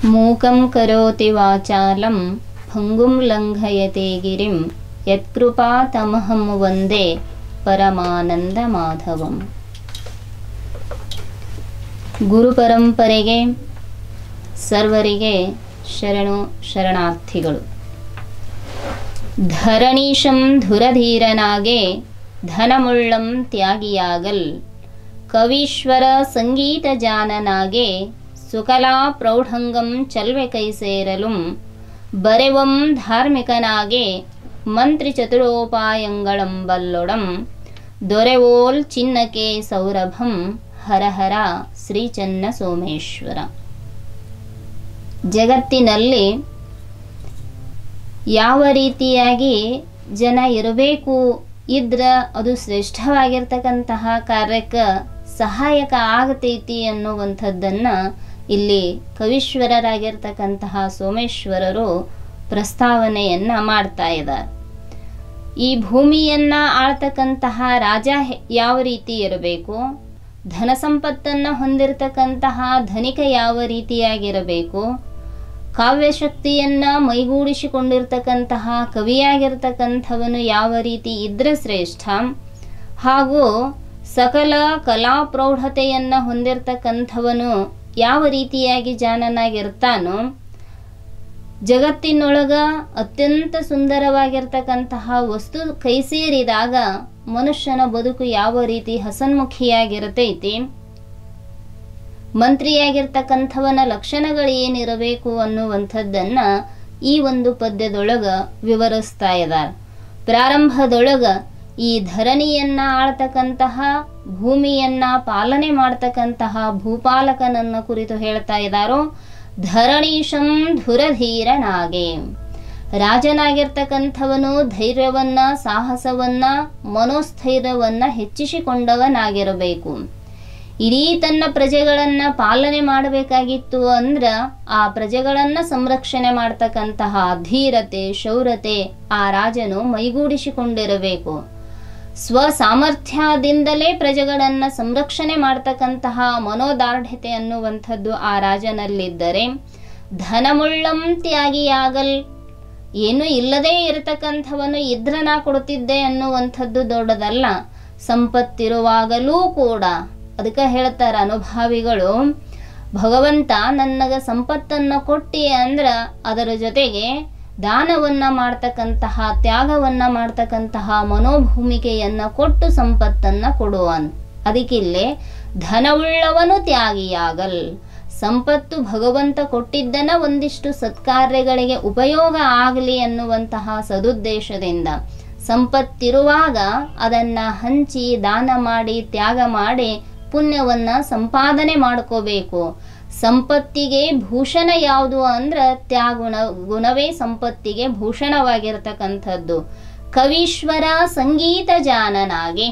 ಮೂಕಂ ಕರೋತಿ ವಾಚಾಲಂ ಭಂಗುಂ ಲಂಘಯತೆ ಗಿರಿಂ ಯತ್ಕೃಪಾತಮಹಂ ವಂದೇ ಪರಮಾನಂದ ಮಾಧವಂ ಗುರು ಪರಂಪರೆಗೆ ಸರ್ವರಿಗೆ ಶರಣು ಶರಣಾರ್ಥಿಗಳು ಧರಣೀಶಂ ಧುರಧೀರನಾಗೆ ಧನಮುಳ್ಳಂ ತ್ಯಾಗಿಯಾಗಲ್ ಕವೀಶ್ವರ ಸಂಗೀತ ಜಾನನಾಗೆ ಸುಕಲಾ ಪ್ರೌಢಂಗಂ ಚಲ್ವೆ ಕೈ ಸೇರಲುಂ ಬರೆವಂ ಧಾರ್ಮಿಕನಾಗೆ ಮಂತ್ರಿ ಚತುರೋಪಾಯಂಗಳಂಬಲ್ಲೊಡಂ ದೊರೆವೋಲ್ ಚಿನ್ನಕೆ ಸೌರಭಂ ಹರಹರ ಶ್ರೀ ಚನ್ನ ಸೋಮೇಶ್ವರ ಜಗತ್ತಿನಲ್ಲಿ ಯಾವ ರೀತಿಯಾಗಿ ಜನ ಇರಬೇಕು ಇದ್ರ ಅದು ಶ್ರೇಷ್ಠವಾಗಿರ್ತಕ್ಕಂತಹ ಕಾರ್ಯಕ್ಕೆ ಸಹಾಯಕ ಆಗತೈತಿ ಅನ್ನುವಂಥದ್ದನ್ನ ಇಲ್ಲಿ ಕವೀಶ್ವರರಾಗಿರ್ತಕ್ಕಂತಹ ಸೋಮೇಶ್ವರರು ಪ್ರಸ್ತಾವನೆಯನ್ನ ಮಾಡ್ತಾ ಇದ್ದಾರೆ ಈ ಭೂಮಿಯನ್ನ ಆಳ್ತಕ್ಕಂತಹ ರಾಜ ಹೆ- ಯಾವ ರೀತಿ ಇರಬೇಕು ಧನ ಸಂಪತ್ತನ್ನ ಹೊಂದಿರತಕ್ಕಂತಹ ಧನಿಕ ಯಾವ ರೀತಿಯಾಗಿರಬೇಕು ಕಾವ್ಯಶಕ್ತಿಯನ್ನ ಮೈಗೂಡಿಸಿಕೊಂಡಿರ್ತಕ್ಕಂತಹ ಕವಿಯಾಗಿರ್ತಕ್ಕಂಥವನು ಯಾವ ರೀತಿ ಇದ್ರೆ ಶ್ರೇಷ್ಠ ಹಾಗೂ ಸಕಲ ಕಲಾ ಪ್ರೌಢತೆಯನ್ನ ಹೊಂದಿರತಕ್ಕಂಥವನು ಯಾವ ರೀತಿಯಾಗಿ ಜಾನನಾಗಿರ್ತಾನೋ ಜಗತ್ತಿನೊಳಗ ಅತ್ಯಂತ ಸುಂದರವಾಗಿರ್ತಕ್ಕಂತಹ ವಸ್ತು ಕೈ ಸೇರಿದಾಗ ಮನುಷ್ಯನ ಬದುಕು ಯಾವ ರೀತಿ ಹಸನ್ಮುಖಿಯಾಗಿರತೈತಿ ಮಂತ್ರಿಯಾಗಿರ್ತಕ್ಕಂಥವನ ಲಕ್ಷಣಗಳು ಏನಿರಬೇಕು ಅನ್ನುವಂಥದ್ದನ್ನ ಈ ಒಂದು ಪದ್ಯದೊಳಗ ವಿವರಿಸ್ತಾ ಇದ್ದಾರೆ ಪ್ರಾರಂಭದೊಳಗ ಈ ಧರಣಿಯನ್ನ ಆಳ್ತಕ್ಕಂತಹ ಭೂಮಿಯನ್ನ ಪಾಲನೆ ಮಾಡ್ತಕ್ಕಂತಹ ಭೂಪಾಲಕನನ್ನ ಕುರಿತು ಹೇಳ್ತಾ ಇದ್ದಾರೋ ಧರಣೀಶಂ ಧುರಧೀರನಾಗೆ ರಾಜನಾಗಿರ್ತಕ್ಕಂಥವನು ಧೈರ್ಯವನ್ನ ಸಾಹಸವನ್ನ ಮನೋಸ್ಥೈರ್ಯವನ್ನ ಹೆಚ್ಚಿಸಿಕೊಂಡವನಾಗಿರಬೇಕು ಇಡೀ ತನ್ನ ಪ್ರಜೆಗಳನ್ನ ಪಾಲನೆ ಮಾಡಬೇಕಾಗಿತ್ತು ಅಂದ್ರ ಆ ಪ್ರಜೆಗಳನ್ನ ಸಂರಕ್ಷಣೆ ಮಾಡ್ತಕ್ಕಂತಹ ಧೀರತೆ ಶೌರ್ಯತೆ ಆ ರಾಜನು ಮೈಗೂಡಿಸಿಕೊಂಡಿರಬೇಕು ಸ್ವ ಸಾಮರ್ಥ್ಯದಿಂದಲೇ ಪ್ರಜೆಗಳನ್ನ ಸಂರಕ್ಷಣೆ ಮಾಡ್ತಕ್ಕಂತಹ ಮನೋದಾರ್ಢ್ಯತೆ ಅನ್ನುವಂಥದ್ದು ಆ ರಾಜನಲ್ಲಿದ್ದರೆ ಧನಮುಳ್ಳಂ ತ್ಯಾಗಿಯಾಗಲ್ ಏನು ಇಲ್ಲದೇ ಇರತಕ್ಕಂಥವನು ಇದ್ರ ನಾ ಕೊಡುತ್ತಿದ್ದೆ ಅನ್ನುವಂಥದ್ದು ದೊಡ್ಡದಲ್ಲ ಸಂಪತ್ತಿರುವಾಗಲೂ ಕೂಡ ಅದಕ್ಕೆ ಹೇಳ್ತಾರ ಅನುಭಾವಿಗಳು ಭಗವಂತ ನನಗ ಸಂಪತ್ತನ್ನ ಕೊಟ್ಟಿ ಅಂದ್ರ ಅದರ ಜೊತೆಗೆ ದಾನವನ್ನ ಮಾಡ್ತಕ್ಕಂತಹ ತ್ಯಾಗವನ್ನ ಮಾಡ್ತಕ್ಕಂತಹ ಮನೋಭೂಮಿಕೆಯನ್ನ ಕೊಟ್ಟು ಸಂಪತ್ತನ್ನ ಕೊಡುವನ್ ಅದಕ್ಕಿಲ್ಲೇ ಧನವುಳ್ಳವನು ತ್ಯಾಗಿಯಾಗಲ್ ಸಂಪತ್ತು ಭಗವಂತ ಕೊಟ್ಟಿದ್ದನ ಒಂದಿಷ್ಟು ಸತ್ಕಾರ್ಯಗಳಿಗೆ ಉಪಯೋಗ ಆಗಲಿ ಅನ್ನುವಂತಹ ಸದುದ್ದೇಶದಿಂದ ಸಂಪತ್ತಿರುವಾಗ ಅದನ್ನ ಹಂಚಿ ದಾನ ಮಾಡಿ ತ್ಯಾಗ ಮಾಡಿ ಪುಣ್ಯವನ್ನ ಸಂಪಾದನೆ ಮಾಡ್ಕೋಬೇಕು ಸಂಪತ್ತಿಗೆ ಭೂಷಣ ಯಾವುದು ಅಂದ್ರ ತ್ಯಾಗುಣ ಗುಣವೇ ಸಂಪತ್ತಿಗೆ ಭೂಷಣವಾಗಿರ್ತಕ್ಕಂಥದ್ದು ಕವೀಶ್ವರ ಸಂಗೀತ ಜಾನನಾಗೆ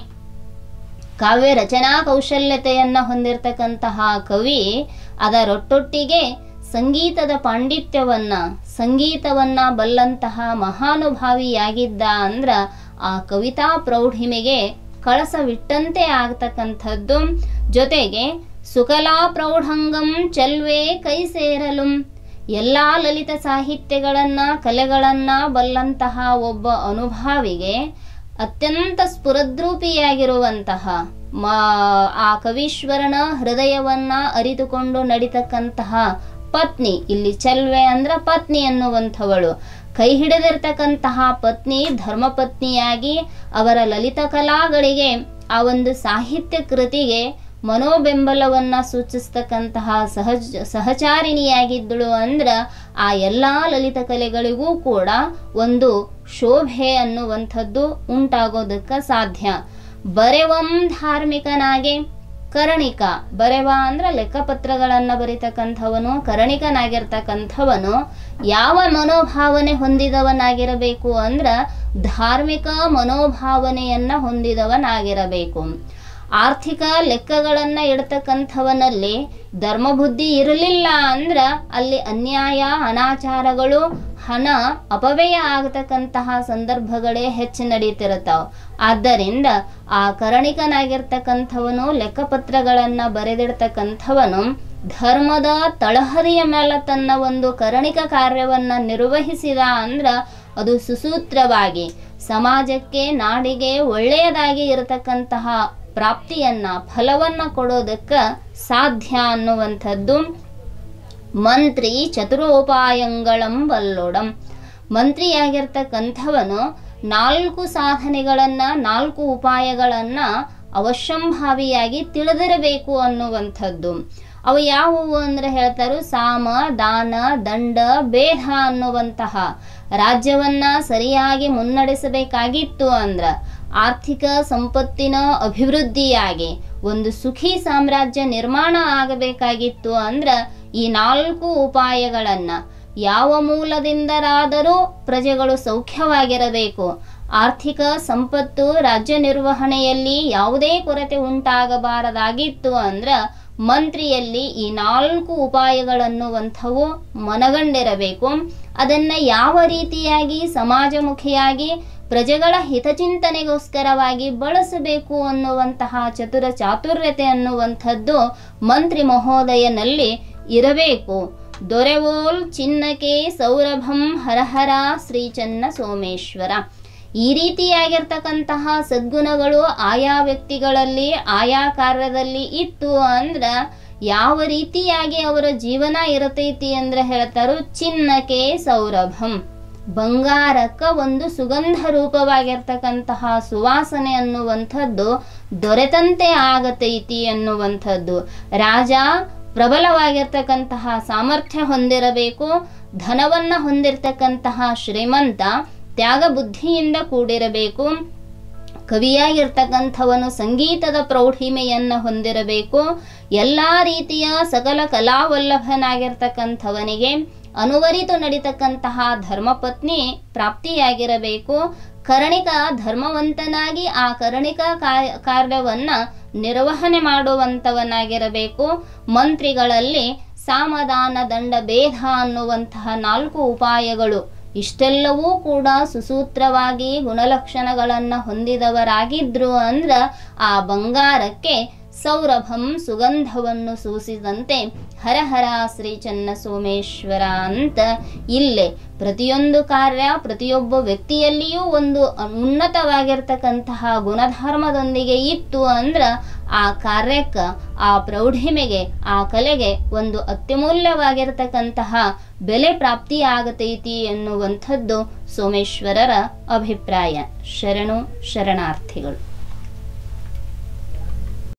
ಕಾವ್ಯ ರಚನಾ ಕೌಶಲ್ಯತೆಯನ್ನ ಹೊಂದಿರತಕ್ಕಂತಹ ಕವಿ ಅದರೊಟ್ಟೊಟ್ಟಿಗೆ ಸಂಗೀತದ ಪಾಂಡಿತ್ಯವನ್ನ ಸಂಗೀತವನ್ನ ಬಲ್ಲಂತಹ ಮಹಾನುಭಾವಿಯಾಗಿದ್ದ ಅಂದ್ರ ಆ ಕವಿತಾ ಪ್ರೌಢಿಮೆಗೆ ಕಳಸವಿಟ್ಟಂತೆ ಆಗ್ತಕ್ಕಂಥದ್ದು ಜೊತೆಗೆ ಸುಕಲಾ ಪ್ರೌಢಂಗಂ ಚೆಲ್ವೆ ಕೈ ಸೇರಲು ಎಲ್ಲಾ ಲಲಿತ ಸಾಹಿತ್ಯಗಳನ್ನ ಕಲೆಗಳನ್ನ ಬಲ್ಲಂತಹ ಒಬ್ಬ ಅನುಭಾವಿಗೆ ಅತ್ಯಂತ ಸ್ಫುರದ್ರೂಪಿಯಾಗಿರುವಂತಹ ಮಾ ಆ ಕವೀಶ್ವರನ ಹೃದಯವನ್ನ ಅರಿತುಕೊಂಡು ನಡಿತಕ್ಕಂತಹ ಪತ್ನಿ ಇಲ್ಲಿ ಚೆಲ್ವೆ ಅಂದ್ರ ಪತ್ನಿ ಅನ್ನುವಂಥವಳು ಕೈ ಹಿಡಿದಿರ್ತಕ್ಕಂತಹ ಪತ್ನಿ ಧರ್ಮಪತ್ನಿಯಾಗಿ ಅವರ ಲಲಿತ ಕಲಾಗಳಿಗೆ ಆ ಒಂದು ಸಾಹಿತ್ಯ ಕೃತಿಗೆ ಮನೋಬೆಂಬಲವನ್ನ ಸೂಚಿಸ್ತಕ್ಕಂತಹ ಸಹಜ ಸಹಚಾರಿಣಿಯಾಗಿದ್ದಳು ಅಂದ್ರ ಆ ಎಲ್ಲಾ ಲಲಿತ ಕಲೆಗಳಿಗೂ ಕೂಡ ಒಂದು ಶೋಭೆ ಅನ್ನುವಂಥದ್ದು ಉಂಟಾಗೋದಕ್ಕೆ ಸಾಧ್ಯ ಬರೆವಂ ಧಾರ್ಮಿಕನಾಗೆ ಕರಣಿಕ ಬರೆವ ಅಂದ್ರ ಲೆಕ್ಕಪತ್ರಗಳನ್ನ ಬರಿತಕ್ಕಂಥವನು ಕರಣಿಕನಾಗಿರ್ತಕ್ಕಂಥವನು ಯಾವ ಮನೋಭಾವನೆ ಹೊಂದಿದವನಾಗಿರಬೇಕು ಅಂದ್ರ ಧಾರ್ಮಿಕ ಮನೋಭಾವನೆಯನ್ನ ಹೊಂದಿದವನಾಗಿರಬೇಕು ಆರ್ಥಿಕ ಲೆಕ್ಕಗಳನ್ನ ಇಡ್ತಕ್ಕಂಥವನಲ್ಲಿ ಧರ್ಮಬುದ್ಧಿ ಇರಲಿಲ್ಲ ಅಂದ್ರ ಅಲ್ಲಿ ಅನ್ಯಾಯ ಅನಾಚಾರಗಳು ಹಣ ಅಪವ್ಯಯ ಆಗತಕ್ಕಂತಹ ಸಂದರ್ಭಗಳೇ ಹೆಚ್ಚು ನಡೀತಿರ್ತಾವ ಆದ್ದರಿಂದ ಆ ಕರಣಿಕನಾಗಿರ್ತಕ್ಕಂಥವನು ಲೆಕ್ಕಪತ್ರಗಳನ್ನ ಬರೆದಿಡ್ತಕ್ಕಂಥವನು ಧರ್ಮದ ತಳಹದಿಯ ಮೇಲೆ ತನ್ನ ಒಂದು ಕರಣಿಕ ಕಾರ್ಯವನ್ನ ನಿರ್ವಹಿಸಿದ ಅಂದ್ರ ಅದು ಸುಸೂತ್ರವಾಗಿ ಸಮಾಜಕ್ಕೆ ನಾಡಿಗೆ ಒಳ್ಳೆಯದಾಗಿ ಇರತಕ್ಕಂತಹ ಪ್ರಾಪ್ತಿಯನ್ನ ಫಲವನ್ನ ಕೊಡೋದಕ್ಕ ಸಾಧ್ಯ ಅನ್ನುವಂಥದ್ದು ಮಂತ್ರಿ ಚತುರೋಪಾಯಂಗಳಂ ಬಲ್ಲೋಡಂ ಮಂತ್ರಿಯಾಗಿರ್ತಕ್ಕಂಥವನು ನಾಲ್ಕು ಸಾಧನೆಗಳನ್ನ ನಾಲ್ಕು ಉಪಾಯಗಳನ್ನ ಅವಶ್ಯಂಭಾವಿಯಾಗಿ ತಿಳಿದಿರಬೇಕು ಅನ್ನುವಂಥದ್ದು ಅವು ಯಾವುವು ಅಂದ್ರೆ ಹೇಳ್ತಾರು ಸಾಮ ದಾನ ದಂಡ ಬೇಧ ಅನ್ನುವಂತಹ ರಾಜ್ಯವನ್ನ ಸರಿಯಾಗಿ ಮುನ್ನಡೆಸಬೇಕಾಗಿತ್ತು ಅಂದ್ರ ಆರ್ಥಿಕ ಸಂಪತ್ತಿನ ಅಭಿವೃದ್ಧಿಯಾಗಿ ಒಂದು ಸುಖಿ ಸಾಮ್ರಾಜ್ಯ ನಿರ್ಮಾಣ ಆಗಬೇಕಾಗಿತ್ತು ಅಂದ್ರ ಈ ನಾಲ್ಕು ಉಪಾಯಗಳನ್ನ ಯಾವ ಮೂಲದಿಂದರಾದರೂ ಪ್ರಜೆಗಳು ಸೌಖ್ಯವಾಗಿರಬೇಕು ಆರ್ಥಿಕ ಸಂಪತ್ತು ರಾಜ್ಯ ನಿರ್ವಹಣೆಯಲ್ಲಿ ಯಾವುದೇ ಕೊರತೆ ಉಂಟಾಗಬಾರದಾಗಿತ್ತು ಅಂದ್ರ ಮಂತ್ರಿಯಲ್ಲಿ ಈ ನಾಲ್ಕು ಉಪಾಯಗಳನ್ನುವಂಥವು ಮನಗಂಡಿರಬೇಕು ಅದನ್ನ ಯಾವ ರೀತಿಯಾಗಿ ಸಮಾಜಮುಖಿಯಾಗಿ ಪ್ರಜೆಗಳ ಹಿತಚಿಂತನೆಗೋಸ್ಕರವಾಗಿ ಬಳಸಬೇಕು ಅನ್ನುವಂತಹ ಚತುರ ಚಾತುರ್ಯತೆ ಅನ್ನುವಂಥದ್ದು ಮಂತ್ರಿ ಮಹೋದಯನಲ್ಲಿ ಇರಬೇಕು ದೊರೆವೋಲ್ ಚಿನ್ನಕೆ ಸೌರಭಂ ಹರಹರ ಶ್ರೀಚನ್ನ ಸೋಮೇಶ್ವರ ಈ ರೀತಿಯಾಗಿರ್ತಕ್ಕಂತಹ ಸದ್ಗುಣಗಳು ಆಯಾ ವ್ಯಕ್ತಿಗಳಲ್ಲಿ ಆಯಾ ಕಾರ್ಯದಲ್ಲಿ ಇತ್ತು ಅಂದ್ರ ಯಾವ ರೀತಿಯಾಗಿ ಅವರ ಜೀವನ ಇರತೈತಿ ಅಂದ್ರೆ ಹೇಳ್ತಾರು ಚಿನ್ನಕೆ ಸೌರಭಂ ಬಂಗಾರಕ್ಕ ಒಂದು ಸುಗಂಧ ರೂಪವಾಗಿರ್ತಕ್ಕಂತಹ ಸುವಾಸನೆ ಅನ್ನುವಂಥದ್ದು ದೊರೆತಂತೆ ಆಗತೈತಿ ಅನ್ನುವಂಥದ್ದು ರಾಜ ಪ್ರಬಲವಾಗಿರ್ತಕ್ಕಂತಹ ಸಾಮರ್ಥ್ಯ ಹೊಂದಿರಬೇಕು ಧನವನ್ನ ಹೊಂದಿರತಕ್ಕಂತಹ ಶ್ರೀಮಂತ ತ್ಯಾಗ ಬುದ್ಧಿಯಿಂದ ಕೂಡಿರಬೇಕು ಕವಿಯಾಗಿರ್ತಕ್ಕಂಥವನು ಸಂಗೀತದ ಪ್ರೌಢಿಮೆಯನ್ನ ಹೊಂದಿರಬೇಕು ಎಲ್ಲಾ ರೀತಿಯ ಸಕಲ ಕಲಾವಲ್ಲಭನಾಗಿರ್ತಕ್ಕಂಥವನಿಗೆ ಅನುವರಿತು ನಡೀತಕ್ಕಂತಹ ಧರ್ಮಪತ್ನಿ ಪ್ರಾಪ್ತಿಯಾಗಿರಬೇಕು ಕರ್ಣಿಕ ಧರ್ಮವಂತನಾಗಿ ಆ ಕರ್ಣಿಕ ಕಾರ್ಯವನ್ನ ನಿರ್ವಹಣೆ ಮಾಡುವಂತವನಾಗಿರಬೇಕು ಮಂತ್ರಿಗಳಲ್ಲಿ ಸಾಮದಾನ ದಂಡ ಭೇದ ಅನ್ನುವಂತಹ ನಾಲ್ಕು ಉಪಾಯಗಳು ಇಷ್ಟೆಲ್ಲವೂ ಕೂಡ ಸುಸೂತ್ರವಾಗಿ ಗುಣಲಕ್ಷಣಗಳನ್ನ ಹೊಂದಿದವರಾಗಿದ್ರು ಅಂದ್ರ ಆ ಬಂಗಾರಕ್ಕೆ ಸೌರಭಂ ಸುಗಂಧವನ್ನು ಸೂಸಿದಂತೆ ಹರಹರ ಶ್ರೀ ಚನ್ನ ಸೋಮೇಶ್ವರ ಅಂತ ಇಲ್ಲೇ ಪ್ರತಿಯೊಂದು ಕಾರ್ಯ ಪ್ರತಿಯೊಬ್ಬ ವ್ಯಕ್ತಿಯಲ್ಲಿಯೂ ಒಂದು ಉನ್ನತವಾಗಿರ್ತಕ್ಕಂತಹ ಗುಣಧರ್ಮದೊಂದಿಗೆ ಇತ್ತು ಅಂದ್ರ ಆ ಕಾರ್ಯಕ್ಕ ಆ ಪ್ರೌಢಿಮೆಗೆ ಆ ಕಲೆಗೆ ಒಂದು ಅತ್ಯಮೂಲ್ಯವಾಗಿರ್ತಕ್ಕಂತಹ ಬೆಲೆ ಪ್ರಾಪ್ತಿಯಾಗತೈತಿ ಎನ್ನುವಂಥದ್ದು ಸೋಮೇಶ್ವರರ ಅಭಿಪ್ರಾಯ ಶರಣು ಶರಣಾರ್ಥಿಗಳು